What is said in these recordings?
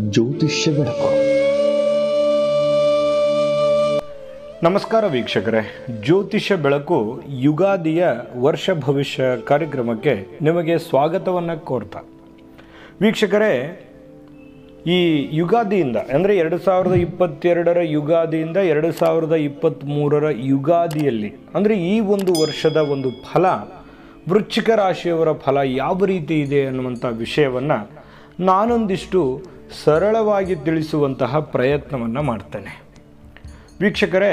ಜ್ಯೋತಿಷ್ಯ ಬೆಳಕು ನಮಸ್ಕಾರ ವೀಕ್ಷಕರೇ ಜ್ಯೋತಿಷ್ಯ ಬೆಳಕು ಯುಗಾದಿಯ ವರ್ಷ ಭವಿಷ್ಯ ಕಾರ್ಯಕ್ರಮಕ್ಕೆ ನಿಮಗೆ ಸ್ವಾಗತವನ್ನು ಕೋರ್ತಾ ವೀಕ್ಷಕರೇ ಈ ಯುಗಾದಿಯಿಂದ ಅಂದರೆ ಎರಡು ಸಾವಿರದ ಇಪ್ಪತ್ತೆರಡರ ಯುಗಾದಿಯಿಂದ ಎರಡು ಸಾವಿರದ ಇಪ್ಪತ್ತ್ಮೂರರ ಯುಗಾದಿಯಲ್ಲಿ ಅಂದರೆ ಈ ಒಂದು ವರ್ಷದ ಒಂದು ಫಲ ವೃಶ್ಚಿಕ ರಾಶಿಯವರ ಫಲ ಯಾವ ರೀತಿ ಇದೆ ಅನ್ನುವಂಥ ವಿಷಯವನ್ನು ನಾನೊಂದಿಷ್ಟು ಸರಳವಾಗಿ ತಿಳಿಸುವಂತಹ ಪ್ರಯತ್ನವನ್ನು ಮಾಡ್ತೇನೆ ವೀಕ್ಷಕರೇ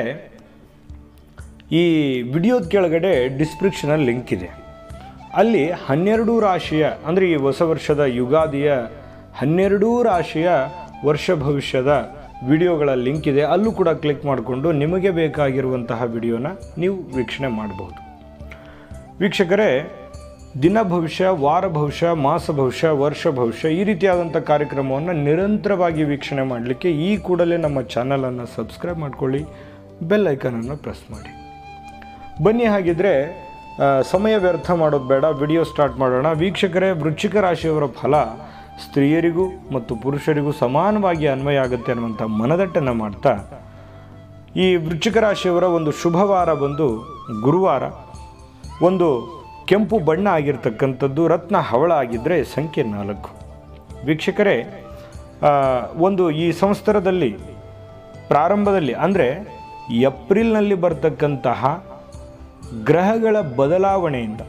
ಈ ವಿಡಿಯೋದ ಕೆಳಗಡೆ ಡಿಸ್ಕ್ರಿಪ್ಷನಲ್ಲಿ ಲಿಂಕ್ ಇದೆ ಅಲ್ಲಿ ಹನ್ನೆರಡು ರಾಶಿಯ ಅಂದರೆ ಈ ಹೊಸ ವರ್ಷದ ಯುಗಾದಿಯ ಹನ್ನೆರಡೂ ರಾಶಿಯ ವರ್ಷ ಭವಿಷ್ಯದ ವಿಡಿಯೋಗಳ ಲಿಂಕ್ ಇದೆ ಅಲ್ಲೂ ಕೂಡ ಕ್ಲಿಕ್ ಮಾಡಿಕೊಂಡು ನಿಮಗೆ ಬೇಕಾಗಿರುವಂತಹ ವಿಡಿಯೋನ ನೀವು ವೀಕ್ಷಣೆ ಮಾಡಬಹುದು ವೀಕ್ಷಕರೇ ದಿನ ಭವಿಷ್ಯ ವಾರ ಭವಿಷ್ಯ ಮಾಸ ಭವಿಷ್ಯ ವರ್ಷ ಭವಿಷ್ಯ ಈ ರೀತಿಯಾದಂಥ ಕಾರ್ಯಕ್ರಮವನ್ನು ನಿರಂತರವಾಗಿ ವೀಕ್ಷಣೆ ಮಾಡಲಿಕ್ಕೆ ಈ ಕೂಡಲೇ ನಮ್ಮ ಚಾನಲನ್ನು ಸಬ್ಸ್ಕ್ರೈಬ್ ಮಾಡ್ಕೊಳ್ಳಿ ಬೆಲ್ ಐಕನನ್ನು ಪ್ರೆಸ್ ಮಾಡಿ ಬನ್ನಿ ಹಾಗಿದ್ರೆ ಆ, ಸಮಯ ವ್ಯರ್ಥ ಮಾಡೋದು ಬೇಡ ವಿಡಿಯೋ ಸ್ಟಾರ್ಟ್ ಮಾಡೋಣ ವೀಕ್ಷಕರೇ ವೃಶ್ಚಿಕ ರಾಶಿಯವರ ಫಲ ಸ್ತ್ರೀಯರಿಗೂ ಮತ್ತು ಪುರುಷರಿಗೂ ಸಮಾನವಾಗಿ ಅನ್ವಯ ಆಗುತ್ತೆ ಅನ್ನುವಂಥ ಮನದಟ್ಟನ್ನು ಮಾಡ್ತಾ ಈ ವೃಶ್ಚಿಕ ರಾಶಿಯವರ ಒಂದು ಶುಭವಾರ ಬಂದು ಗುರುವಾರ ಒಂದು ಕೆಂಪು ಬಣ್ಣ ಆಗಿರ್ತಕ್ಕಂಥದ್ದು ರತ್ನ ಹವಳ ಆಗಿದ್ದರೆ ಸಂಖ್ಯೆ ನಾಲ್ಕು ವೀಕ್ಷಕರೇ ಆ, ಒಂದು ಈ ಸಂವತ್ಸರದಲ್ಲಿ ಪ್ರಾರಂಭದಲ್ಲಿ ಅಂದರೆ ಏಪ್ರಿಲ್ನಲ್ಲಿ ಬರ್ತಕ್ಕಂತಹ ಗ್ರಹಗಳ ಬದಲಾವಣೆಯಿಂದ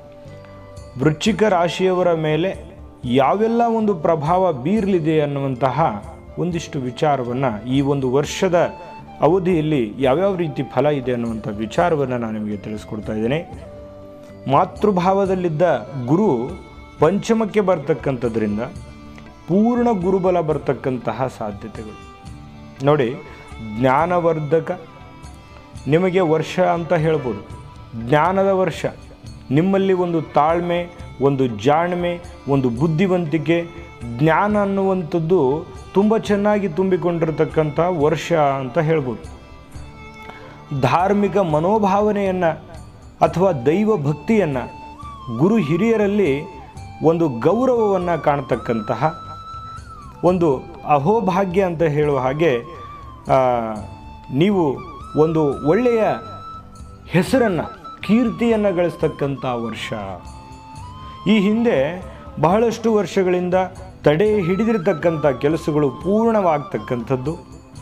ವೃಶ್ಚಿಕ ರಾಶಿಯವರ ಮೇಲೆ ಯಾವೆಲ್ಲ ಒಂದು ಪ್ರಭಾವ ಬೀರಲಿದೆ ಅನ್ನುವಂತಹ ಒಂದಿಷ್ಟು ವಿಚಾರವನ್ನು ಈ ಒಂದು ವರ್ಷದ ಅವಧಿಯಲ್ಲಿ ಯಾವ್ಯಾವ ರೀತಿ ಫಲ ಇದೆ ಅನ್ನುವಂಥ ವಿಚಾರವನ್ನು ನಾನು ನಿಮಗೆ ತಿಳಿಸ್ಕೊಡ್ತಾ ಇದ್ದೇನೆ ಮಾತೃಭಾವದಲ್ಲಿದ್ದ ಗುರು ಪಂಚಮಕ್ಕೆ ಬರ್ತಕ್ಕಂಥದ್ರಿಂದ ಪೂರ್ಣ ಗುರುಬಲ ಬರ್ತಕ್ಕಂತಹ ಸಾಧ್ಯತೆಗಳು ನೋಡಿ ಜ್ಞಾನವರ್ಧಕ ನಿಮಗೆ ವರ್ಷ ಅಂತ ಹೇಳ್ಬೋದು ಜ್ಞಾನದ ವರ್ಷ ನಿಮ್ಮಲ್ಲಿ ಒಂದು ತಾಳ್ಮೆ ಒಂದು ಜಾಣ್ಮೆ ಒಂದು ಬುದ್ಧಿವಂತಿಕೆ ಜ್ಞಾನ ಅನ್ನುವಂಥದ್ದು ತುಂಬ ಚೆನ್ನಾಗಿ ತುಂಬಿಕೊಂಡಿರತಕ್ಕಂಥ ವರ್ಷ ಅಂತ ಹೇಳ್ಬೋದು ಧಾರ್ಮಿಕ ಮನೋಭಾವನೆಯನ್ನು ಅಥವಾ ದೈವ ಭಕ್ತಿಯನ್ನು ಗುರು ಹಿರಿಯರಲ್ಲಿ ಒಂದು ಗೌರವವನ್ನು ಕಾಣತಕ್ಕಂತಹ ಒಂದು ಅಹೋಭಾಗ್ಯ ಅಂತ ಹೇಳುವ ಹಾಗೆ ಆ, ನೀವು ಒಂದು ಒಳ್ಳೆಯ ಹೆಸರನ್ನು ಕೀರ್ತಿಯನ್ನು ಗಳಿಸ್ತಕ್ಕಂಥ ವರ್ಷ ಈ ಹಿಂದೆ ಬಹಳಷ್ಟು ವರ್ಷಗಳಿಂದ ತಡೆ ಹಿಡಿದಿರತಕ್ಕಂಥ ಕೆಲಸಗಳು ಪೂರ್ಣವಾಗ್ತಕ್ಕಂಥದ್ದು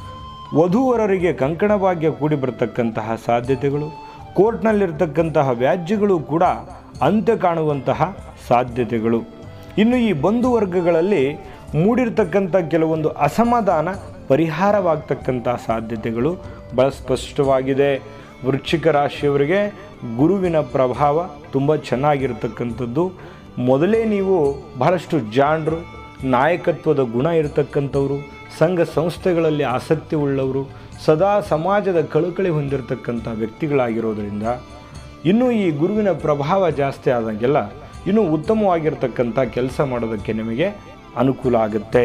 ವಧೂವರರಿಗೆ ಕಂಕಣ ಭಾಗ್ಯ ಕೂಡಿ ಬರ್ತಕ್ಕಂತಹ ಸಾಧ್ಯತೆಗಳು ಕೋರ್ಟ್ನಲ್ಲಿರ್ತಕ್ಕಂತಹ ವ್ಯಾಜ್ಯಗಳು ಕೂಡ ಅಂತ್ಯ ಕಾಣುವಂತಹ ಸಾಧ್ಯತೆಗಳು ಇನ್ನು ಈ ಬಂಧು ವರ್ಗಗಳಲ್ಲಿ ಮೂಡಿರ್ತಕ್ಕಂಥ ಕೆಲವೊಂದು ಅಸಮಾಧಾನ ಪರಿಹಾರವಾಗ್ತಕ್ಕಂಥ ಸಾಧ್ಯತೆಗಳು ಬಹಳ ಸ್ಪಷ್ಟವಾಗಿದೆ ವೃಶ್ಚಿಕ ರಾಶಿಯವರಿಗೆ ಗುರುವಿನ ಪ್ರಭಾವ ತುಂಬ ಚೆನ್ನಾಗಿರ್ತಕ್ಕಂಥದ್ದು ಮೊದಲೇ ನೀವು ಬಹಳಷ್ಟು ಜಾಣರು ನಾಯಕತ್ವದ ಗುಣ ಇರತಕ್ಕಂಥವ್ರು ಸಂಘ ಸಂಸ್ಥೆಗಳಲ್ಲಿ ಆಸಕ್ತಿ ಉಳ್ಳವರು ಸದಾ ಸಮಾಜದ ಕಳಕಳಿ ಹೊಂದಿರತಕ್ಕಂಥ ವ್ಯಕ್ತಿಗಳಾಗಿರೋದ್ರಿಂದ ಇನ್ನೂ ಈ ಗುರುವಿನ ಪ್ರಭಾವ ಜಾಸ್ತಿ ಆದಂಗೆಲ್ಲ ಇನ್ನೂ ಉತ್ತಮವಾಗಿರ್ತಕ್ಕಂಥ ಕೆಲಸ ಮಾಡೋದಕ್ಕೆ ನಿಮಗೆ ಅನುಕೂಲ ಆಗುತ್ತೆ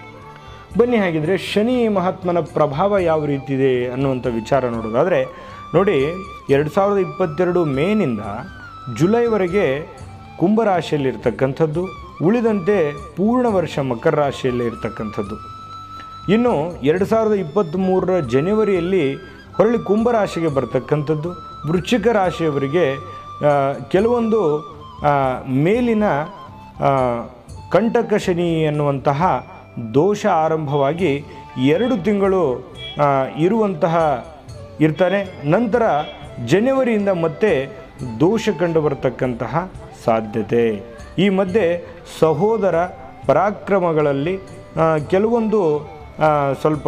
ಬನ್ನಿ ಹಾಗಿದ್ರೆ ಶನಿ ಮಹಾತ್ಮನ ಪ್ರಭಾವ ಯಾವ ರೀತಿ ಇದೆ ಅನ್ನುವಂಥ ವಿಚಾರ ನೋಡೋದಾದರೆ ನೋಡಿ ಎರಡು ಸಾವಿರದ ಇಪ್ಪತ್ತೆರಡು ಮೇನಿಂದ ಜುಲೈವರೆಗೆ ಕುಂಭರಾಶಿಯಲ್ಲಿ ಇರ್ತಕ್ಕಂಥದ್ದು ಉಳಿದಂತೆ ಪೂರ್ಣ ವರ್ಷ ಮಕರ ರಾಶಿಯಲ್ಲಿ ಇರ್ತಕ್ಕಂಥದ್ದು ಇನ್ನು ಎರಡು ಸಾವಿರದ ಇಪ್ಪತ್ತ್ಮೂರರ ಜನವರಿಯಲ್ಲಿ ಹೊರಳಿ ಕುಂಭರಾಶಿಗೆ ಬರ್ತಕ್ಕಂಥದ್ದು ವೃಶ್ಚಿಕ ರಾಶಿಯವರಿಗೆ ಆ, ಕೆಲವೊಂದು ಆ, ಮೇಲಿನ ಆ, ಕಂಟಕ ಶನಿ ಎನ್ನುವಂತಹ ದೋಷ ಆರಂಭವಾಗಿ ಎರಡು ತಿಂಗಳು ಆ, ಇರುವಂತಹ ಇರ್ತಾನೆ ನಂತರ ಜನವರಿಯಿಂದ ಮತ್ತೆ ದೋಷ ಕಂಡು ಬರತಕ್ಕಂತಹ ಸಾಧ್ಯತೆ ಈ ಮಧ್ಯೆ ಸಹೋದರ ಪರಾಕ್ರಮಗಳಲ್ಲಿ ಆ, ಕೆಲವೊಂದು ಆ, ಸ್ವಲ್ಪ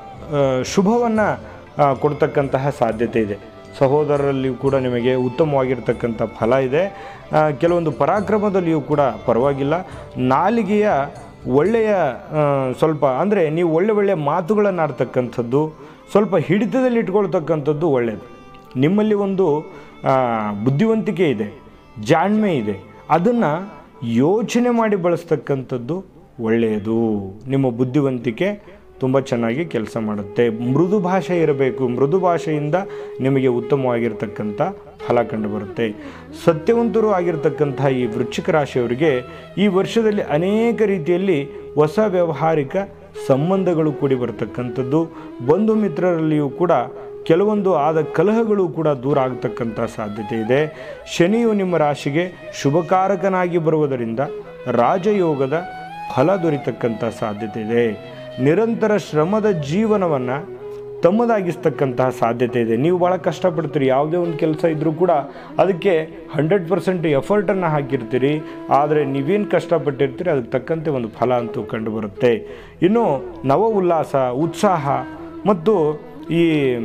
ಶುಭವನ್ನು ಕೊಡ್ತಕ್ಕಂತಹ ಸಾಧ್ಯತೆ ಇದೆ ಸಹೋದರರಲ್ಲಿಯೂ ಕೂಡ ನಿಮಗೆ ಉತ್ತಮವಾಗಿರ್ತಕ್ಕಂಥ ಫಲ ಇದೆ ಆ, ಕೆಲವೊಂದು ಪರಾಕ್ರಮದಲ್ಲಿಯೂ ಕೂಡ ಪರವಾಗಿಲ್ಲ ನಾಲಿಗೆಯ ಒಳ್ಳೆಯ ಆ, ಸ್ವಲ್ಪ ಅಂದರೆ ನೀವು ಒಳ್ಳೆ ಒಳ್ಳೆಯ ಮಾತುಗಳನ್ನು ಆಡ್ತಕ್ಕಂಥದ್ದು ಸ್ವಲ್ಪ ಹಿಡಿತದಲ್ಲಿ ಇಟ್ಕೊಳ್ತಕ್ಕಂಥದ್ದು ಒಳ್ಳೆಯದು ನಿಮ್ಮಲ್ಲಿ ಒಂದು ಆ, ಬುದ್ಧಿವಂತಿಕೆ ಇದೆ ಜಾಣ್ಮೆ ಇದೆ ಅದನ್ನು ಯೋಚನೆ ಮಾಡಿ ಬಳಸ್ತಕ್ಕಂಥದ್ದು ಒಳ್ಳೆಯದು ನಿಮ್ಮ ಬುದ್ಧಿವಂತಿಕೆ ತುಂಬ ಚೆನ್ನಾಗಿ ಕೆಲಸ ಮಾಡುತ್ತೆ ಮೃದು ಭಾಷೆ ಇರಬೇಕು ಮೃದು ಭಾಷೆಯಿಂದ ನಿಮಗೆ ಉತ್ತಮವಾಗಿರ್ತಕ್ಕಂಥ ಫಲ ಕಂಡುಬರುತ್ತೆ ಸತ್ಯವಂತರು ಆಗಿರ್ತಕ್ಕಂಥ ಈ ವೃಶ್ಚಿಕ ರಾಶಿಯವರಿಗೆ ಈ ವರ್ಷದಲ್ಲಿ ಅನೇಕ ರೀತಿಯಲ್ಲಿ ಹೊಸ ವ್ಯಾವಹಾರಿಕ ಸಂಬಂಧಗಳು ಕೂಡಿ ಬರತಕ್ಕಂಥದ್ದು ಬಂಧು ಮಿತ್ರರಲ್ಲಿಯೂ ಕೂಡ ಕೆಲವೊಂದು ಆದ ಕಲಹಗಳು ಕೂಡ ದೂರ ಆಗತಕ್ಕಂಥ ಸಾಧ್ಯತೆ ಇದೆ ಶನಿಯು ನಿಮ್ಮ ರಾಶಿಗೆ ಶುಭಕಾರಕನಾಗಿ ಬರುವುದರಿಂದ ರಾಜಯೋಗದ ಫಲ ದೊರೀತಕ್ಕಂಥ ಸಾಧ್ಯತೆ ಇದೆ ನಿರಂತರ ಶ್ರಮದ ಜೀವನವನ್ನು ತಮ್ಮದಾಗಿಸ್ತಕ್ಕಂತಹ ಸಾಧ್ಯತೆ ಇದೆ ನೀವು ಭಾಳ ಕಷ್ಟಪಡ್ತೀರಿ ಯಾವುದೇ ಒಂದು ಕೆಲಸ ಇದ್ದರೂ ಕೂಡ ಅದಕ್ಕೆ ಹಂಡ್ರೆಡ್ ಪರ್ಸೆಂಟ್ ಎಫರ್ಟನ್ನು ಹಾಕಿರ್ತೀರಿ ಆದರೆ ನೀವೇನು ಕಷ್ಟಪಟ್ಟಿರ್ತೀರಿ ಅದಕ್ಕೆ ತಕ್ಕಂತೆ ಒಂದು ಫಲ ಅಂತೂ ಕಂಡುಬರುತ್ತೆ ಇನ್ನು ನವ ಉಲ್ಲಾಸ ಉತ್ಸಾಹ ಮತ್ತು ಈ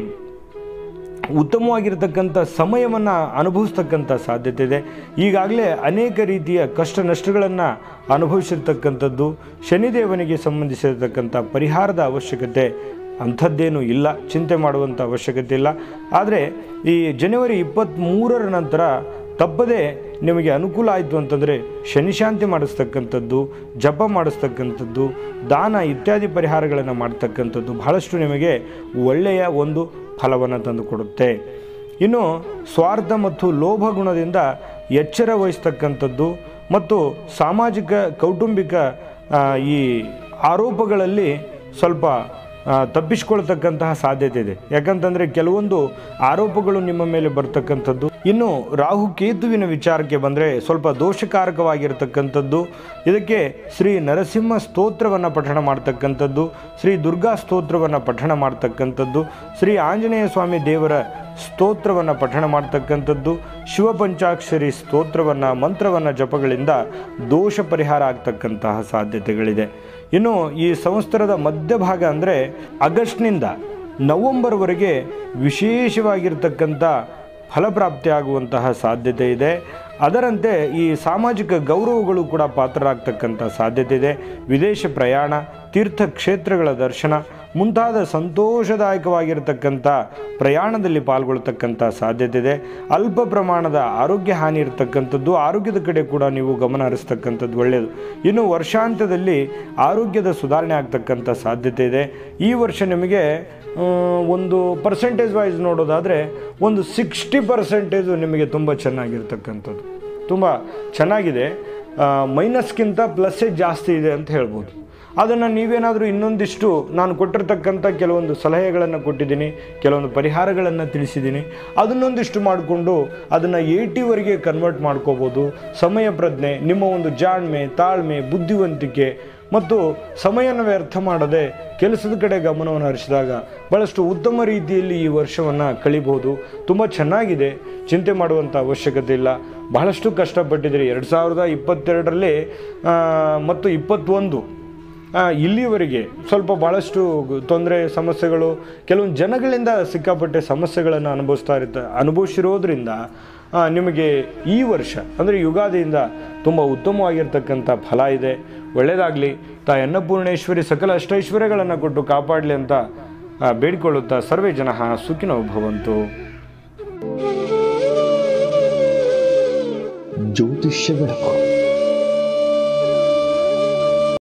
ಉತ್ತಮವಾಗಿರ್ತಕ್ಕಂಥ ಸಮಯವನ್ನು ಅನುಭವಿಸ್ತಕ್ಕಂಥ ಸಾಧ್ಯತೆ ಇದೆ ಈಗಾಗಲೇ ಅನೇಕ ರೀತಿಯ ಕಷ್ಟ ನಷ್ಟಗಳನ್ನು ಅನುಭವಿಸಿರ್ತಕ್ಕಂಥದ್ದು ಶನಿದೇವನಿಗೆ ಸಂಬಂಧಿಸಿರ್ತಕ್ಕಂಥ ಪರಿಹಾರದ ಅವಶ್ಯಕತೆ ಅಂಥದ್ದೇನೂ ಇಲ್ಲ ಚಿಂತೆ ಮಾಡುವಂಥ ಅವಶ್ಯಕತೆ ಇಲ್ಲ ಆದರೆ ಈ ಜನವರಿ ಇಪ್ಪತ್ತ್ಮೂರರ ನಂತರ ತಪ್ಪದೇ ನಿಮಗೆ ಅನುಕೂಲ ಆಯಿತು ಅಂತಂದರೆ ಶನಿಶಾಂತಿ ಮಾಡಿಸ್ತಕ್ಕಂಥದ್ದು ಜಪ ಮಾಡಿಸ್ತಕ್ಕಂಥದ್ದು ದಾನ ಇತ್ಯಾದಿ ಪರಿಹಾರಗಳನ್ನು ಮಾಡ್ತಕ್ಕಂಥದ್ದು ಬಹಳಷ್ಟು ನಿಮಗೆ ಒಳ್ಳೆಯ ಒಂದು ಫಲವನ್ನು ತಂದುಕೊಡುತ್ತೆ ಇನ್ನು ಸ್ವಾರ್ಥ ಮತ್ತು ಲೋಭ ಗುಣದಿಂದ ಎಚ್ಚರ ವಹಿಸ್ತಕ್ಕಂಥದ್ದು ಮತ್ತು ಸಾಮಾಜಿಕ ಕೌಟುಂಬಿಕ ಆ, ಈ ಆರೋಪಗಳಲ್ಲಿ ಸ್ವಲ್ಪ ಆ, ತಪ್ಪಿಸ್ಕೊಳ್ತಕ್ಕಂತಹ ಸಾಧ್ಯತೆ ಇದೆ ಯಾಕಂತಂದರೆ ಕೆಲವೊಂದು ಆರೋಪಗಳು ನಿಮ್ಮ ಮೇಲೆ ಬರ್ತಕ್ಕಂಥದ್ದು ಇನ್ನು ರಾಹು ಕೇತುವಿನ ವಿಚಾರಕ್ಕೆ ಬಂದರೆ ಸ್ವಲ್ಪ ದೋಷಕಾರಕವಾಗಿರ್ತಕ್ಕಂಥದ್ದು ಇದಕ್ಕೆ ಶ್ರೀ ನರಸಿಂಹ ಸ್ತೋತ್ರವನ್ನು ಪಠಣ ಮಾಡ್ತಕ್ಕಂಥದ್ದು ಶ್ರೀ ದುರ್ಗಾ ಸ್ತೋತ್ರವನ್ನು ಪಠಣ ಮಾಡ್ತಕ್ಕಂಥದ್ದು ಶ್ರೀ ಆಂಜನೇಯ ಸ್ವಾಮಿ ದೇವರ ಸ್ತೋತ್ರವನ್ನು ಪಠಣ ಮಾಡ್ತಕ್ಕಂಥದ್ದು ಶಿವಪಂಚಾಕ್ಷರಿ ಸ್ತೋತ್ರವನ್ನು ಮಂತ್ರವನ್ನು ಜಪಗಳಿಂದ ದೋಷ ಪರಿಹಾರ ಆಗ್ತಕ್ಕಂತಹ ಸಾಧ್ಯತೆಗಳಿದೆ ಇನ್ನು ಈ ಸಂವತ್ಸರದ ಮಧ್ಯಭಾಗ ಅಂದರೆ ಆಗಸ್ಟ್ನಿಂದ ನವಂಬರ್ವರೆಗೆ ವಿಶೇಷವಾಗಿರ್ತಕ್ಕಂಥ ಫಲಪ್ರಾಪ್ತಿಯಾಗುವಂತಹ ಸಾಧ್ಯತೆ ಇದೆ ಅದರಂತೆ ಈ ಸಾಮಾಜಿಕ ಗೌರವಗಳು ಕೂಡ ಪಾತ್ರರಾಗ್ತಕ್ಕಂಥ ಸಾಧ್ಯತೆ ಇದೆ ವಿದೇಶ ಪ್ರಯಾಣ ತೀರ್ಥಕ್ಷೇತ್ರಗಳ ದರ್ಶನ ಮುಂತಾದ ಸಂತೋಷದಾಯಕವಾಗಿರ್ತಕ್ಕಂಥ ಪ್ರಯಾಣದಲ್ಲಿ ಪಾಲ್ಗೊಳ್ತಕ್ಕಂಥ ಸಾಧ್ಯತೆ ಇದೆ ಅಲ್ಪ ಪ್ರಮಾಣದ ಆರೋಗ್ಯ ಹಾನಿ ಇರತಕ್ಕಂಥದ್ದು ಆರೋಗ್ಯದ ಕಡೆ ಕೂಡ ನೀವು ಗಮನ ಹರಿಸ್ತಕ್ಕಂಥದ್ದು ಒಳ್ಳೆಯದು ಇನ್ನು ವರ್ಷಾಂತ್ಯದಲ್ಲಿ ಆರೋಗ್ಯದ ಸುಧಾರಣೆ ಆಗ್ತಕ್ಕಂಥ ಸಾಧ್ಯತೆ ಇದೆ ಈ ವರ್ಷ ನಿಮಗೆ ಆ, ಒಂದು ಪರ್ಸೆಂಟೇಜ್ ವೈಸ್ ನೋಡೋದಾದರೆ ಒಂದು ಸಿಕ್ಸ್ಟಿ ಪರ್ಸೆಂಟೇಜು ನಿಮಗೆ ತುಂಬ ಚೆನ್ನಾಗಿರ್ತಕ್ಕಂಥದ್ದು ತುಂಬ ಚೆನ್ನಾಗಿದೆ ಮೈನಸ್ಗಿಂತ ಪ್ಲಸ್ಸೇ ಜಾಸ್ತಿ ಇದೆ ಅಂತ ಹೇಳ್ಬೋದು ಅದನ್ನು ನೀವೇನಾದರೂ ಇನ್ನೊಂದಿಷ್ಟು ನಾನು ಕೊಟ್ಟಿರ್ತಕ್ಕಂಥ ಕೆಲವೊಂದು ಸಲಹೆಗಳನ್ನು ಕೊಟ್ಟಿದ್ದೀನಿ ಕೆಲವೊಂದು ಪರಿಹಾರಗಳನ್ನು ತಿಳಿಸಿದ್ದೀನಿ ಅದನ್ನೊಂದಿಷ್ಟು ಮಾಡಿಕೊಂಡು ಅದನ್ನು ಏಯ್ಟಿವರೆಗೆ ಕನ್ವರ್ಟ್ ಮಾಡ್ಕೋಬೋದು ಸಮಯ ಪ್ರಜ್ಞೆ ನಿಮ್ಮ ಒಂದು ಜಾಣ್ಮೆ ತಾಳ್ಮೆ ಬುದ್ಧಿವಂತಿಕೆ ಮತ್ತು ಸಮಯನ ವ್ಯರ್ಥ ಮಾಡದೆ ಕೆಲಸದ ಕಡೆ ಗಮನವನ್ನು ಹರಿಸಿದಾಗ ಭಾಳಷ್ಟು ಉತ್ತಮ ರೀತಿಯಲ್ಲಿ ಈ ವರ್ಷವನ್ನು ಕಳಿಬಹುದು ತುಂಬ ಚೆನ್ನಾಗಿದೆ ಚಿಂತೆ ಮಾಡುವಂಥ ಅವಶ್ಯಕತೆ ಇಲ್ಲ ಬಹಳಷ್ಟು ಕಷ್ಟಪಟ್ಟಿದ್ದೀರಿ ಎರಡು ಸಾವಿರದ ಇಪ್ಪತ್ತೆರಡರಲ್ಲಿ ಆ, ಮತ್ತು ಇಪ್ಪತ್ತೊಂದು ಆ, ಇಲ್ಲಿವರೆಗೆ ಸ್ವಲ್ಪ ಭಾಳಷ್ಟು ತೊಂದರೆ ಸಮಸ್ಯೆಗಳು ಕೆಲವೊಂದು ಜನಗಳಿಂದ ಸಿಕ್ಕಾಪಟ್ಟೆ ಸಮಸ್ಯೆಗಳನ್ನು ಅನುಭವಿಸ್ತಾ ಇರ್ತ ಅನುಭವಿಸಿರೋದ್ರಿಂದ ಆ, ನಿಮಗೆ ಈ ವರ್ಷ ಅಂದರೆ ಯುಗಾದಿಯಿಂದ ತುಂಬ ಉತ್ತಮವಾಗಿರ್ತಕ್ಕಂಥ ಫಲ ಇದೆ ಒಳ್ಳೆಯದಾಗಲಿ ತಾ ಅನ್ನಪೂರ್ಣೇಶ್ವರಿ ಸಕಲ ಅಷ್ಟೈಶ್ವರ್ಯಗಳನ್ನು ಕೊಟ್ಟು ಕಾಪಾಡಲಿ ಅಂತ ಆ, ಬೇಡಿಕೊಳ್ಳುತ್ತಾ ಸರ್ವೇ ಜನ ಸುಖಿನೋ ಭವಂತು ಜ್ಯೋತಿಷ್ಯ ಬೆಳಕು